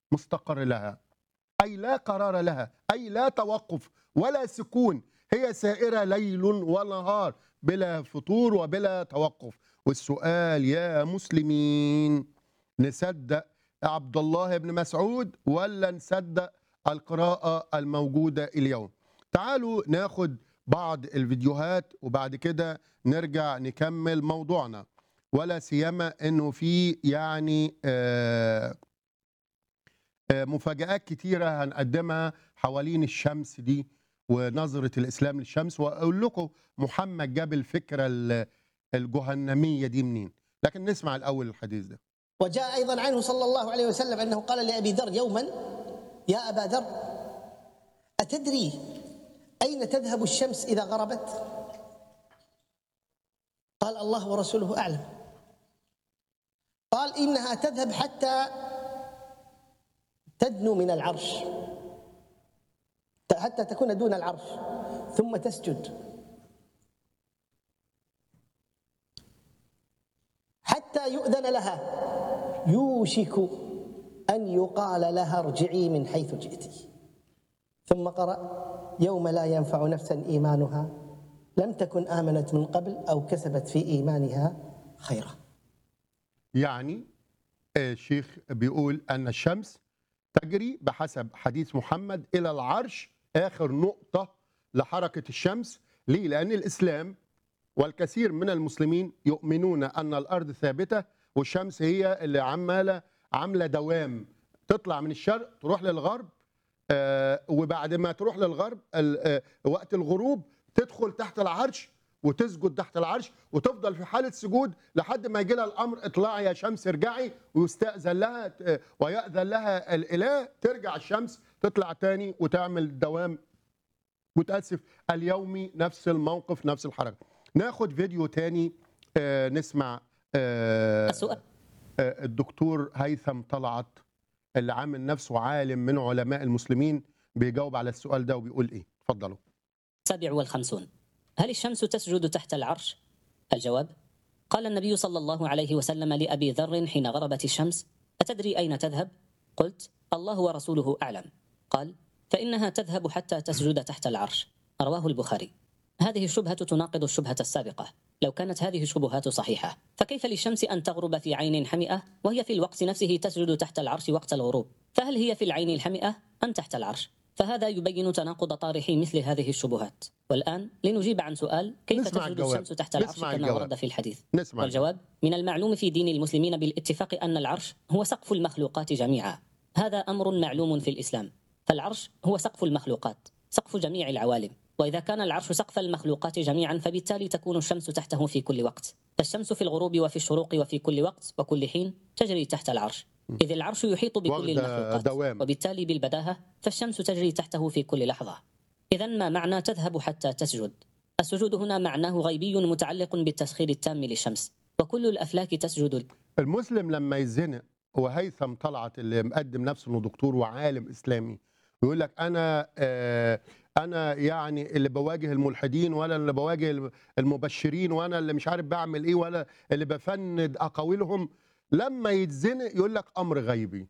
مستقر لها أي لا قرار لها أي لا توقف ولا سكون هي سائرة ليل ونهار بلا فطور وبلا توقف والسؤال يا مسلمين نصدق عبد الله بن مسعود ولا نصدق القراءة الموجودة اليوم تعالوا ناخد بعض الفيديوهات وبعد كده نرجع نكمل موضوعنا ولا سيما انه في يعني آه آه، مفاجآت كتيرة هنقدمها حوالين الشمس دي ونظرة الإسلام للشمس وأقول لكم محمد جاب الفكرة ال- الجهنمية دي منين لكن نسمع الأول الحديث ده وجاء ايضا عنه صلى الله عليه وسلم انه قال لابي ذر يوما يا ابا ذر اتدري اين تذهب الشمس اذا غربت؟ قال الله ورسوله اعلم قال انها تذهب حتى تدنو من العرش حتى تكون دون العرش ثم تسجد حتى يؤذن لها يوشك ان يقال لها ارجعي من حيث جئت ثم قرأ يوم لا ينفع نفسا ايمانها لم تكن امنت من قبل او كسبت في ايمانها خيرا يعني آه، الشيخ بيقول أن الشمس تجري بحسب حديث محمد إلى العرش آخر نقطة لحركة الشمس ليه؟ لأن الإسلام والكثير من المسلمين يؤمنون أن الأرض ثابتة والشمس هي اللي عمالة عاملة دوام تطلع من الشرق تروح للغرب آه، وبعد ما تروح للغرب ال- آه، وقت الغروب تدخل تحت العرش وتسجد تحت العرش وتفضل في حالة سجود لحد ما يجي لها الأمر اطلعي يا شمس ارجعي ويستأذن لها آه، ويأذن لها الإله ترجع الشمس تطلع تاني وتعمل دوام متأسف اليومي نفس الموقف نفس الحركة ناخد فيديو تاني آه، نسمع آه، السؤال آه، الدكتور هيثم طلعت اللي عامل نفسه عالم من علماء المسلمين بيجاوب على السؤال ده وبيقول ايه اتفضلوا السابع والخمسون هل الشمس تسجد تحت العرش؟ الجواب قال النبي صلى الله عليه وسلم لأبي ذر حين غربت الشمس أتدري أين تذهب؟ قلت الله ورسوله أعلم قال فإنها تذهب حتى تسجد تحت العرش رواه البخاري هذه الشبهة تناقض الشبهة السابقة لو كانت هذه الشبهات صحيحة فكيف للشمس أن تغرب في عين حمئة وهي في الوقت نفسه تسجد تحت العرش وقت الغروب فهل هي في العين الحمئة أم تحت العرش؟ فهذا يبين تناقض طارح مثل هذه الشبهات والآن لنجيب عن سؤال كيف نسمع تسجد الجواب. الشمس تحت العرش نسمع كما الجواب. ورد في الحديث نسمع والجواب من المعلوم في دين المسلمين بالاتفاق أن العرش هو سقف المخلوقات جميعا هذا أمر معلوم في الإسلام فالعرش هو سقف المخلوقات سقف جميع العوالم وإذا كان العرش سقف المخلوقات جميعا فبالتالي تكون الشمس تحته في كل وقت فالشمس في الغروب وفي الشروق وفي كل وقت وكل حين تجري تحت العرش إذ العرش يحيط بكل واخدة المخلوقات دوام. وبالتالي بالبداهة فالشمس تجري تحته في كل لحظة إذا ما معنى تذهب حتى تسجد السجود هنا معناه غيبي متعلق بالتسخير التام للشمس وكل الأفلاك تسجد المسلم لما يزنق وهيثم طلعت اللي مقدم نفسه انه دكتور وعالم اسلامي يقول لك انا آه انا يعني اللي بواجه الملحدين ولا اللي بواجه المبشرين وانا اللي مش عارف بعمل ايه ولا اللي بفند اقاويلهم لما يتزنق يقول لك امر غيبي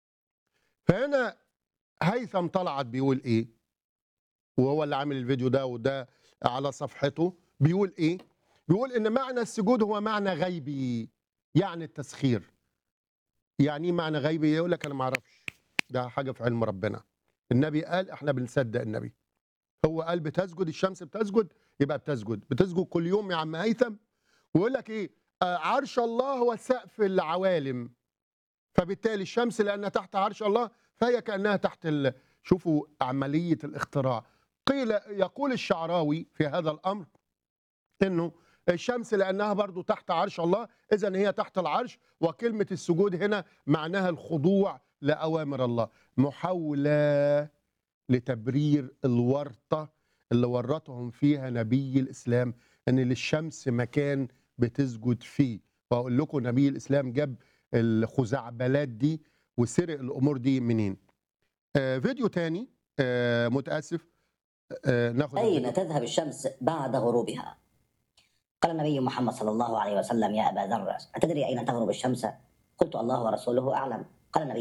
فهنا هيثم طلعت بيقول ايه وهو اللي عامل الفيديو ده وده على صفحته بيقول ايه بيقول ان معنى السجود هو معنى غيبي يعني التسخير يعني ايه معنى غيبي يقول لك انا ما اعرفش ده حاجه في علم ربنا النبي قال احنا بنصدق النبي هو قال بتسجد الشمس بتسجد يبقى بتسجد بتسجد كل يوم يا عم هيثم ويقول لك ايه آه عرش الله هو سقف العوالم فبالتالي الشمس لانها تحت عرش الله فهي كانها تحت ال... شوفوا عمليه الاختراع قيل يقول الشعراوي في هذا الامر انه الشمس لانها برضو تحت عرش الله اذا هي تحت العرش وكلمه السجود هنا معناها الخضوع لاوامر الله محاوله لتبرير الورطه اللي ورطهم فيها نبي الاسلام ان للشمس مكان بتسجد فيه واقول لكم نبي الاسلام جاب الخزعبلات دي وسرق الامور دي منين آه فيديو تاني آه متاسف آه ناخد الفيديو. أين تذهب الشمس بعد غروبها؟ قال النبي محمد صلى الله عليه وسلم يا أبا ذر أتدري أين تغرب الشمس؟ قلت الله ورسوله أعلم قال النبي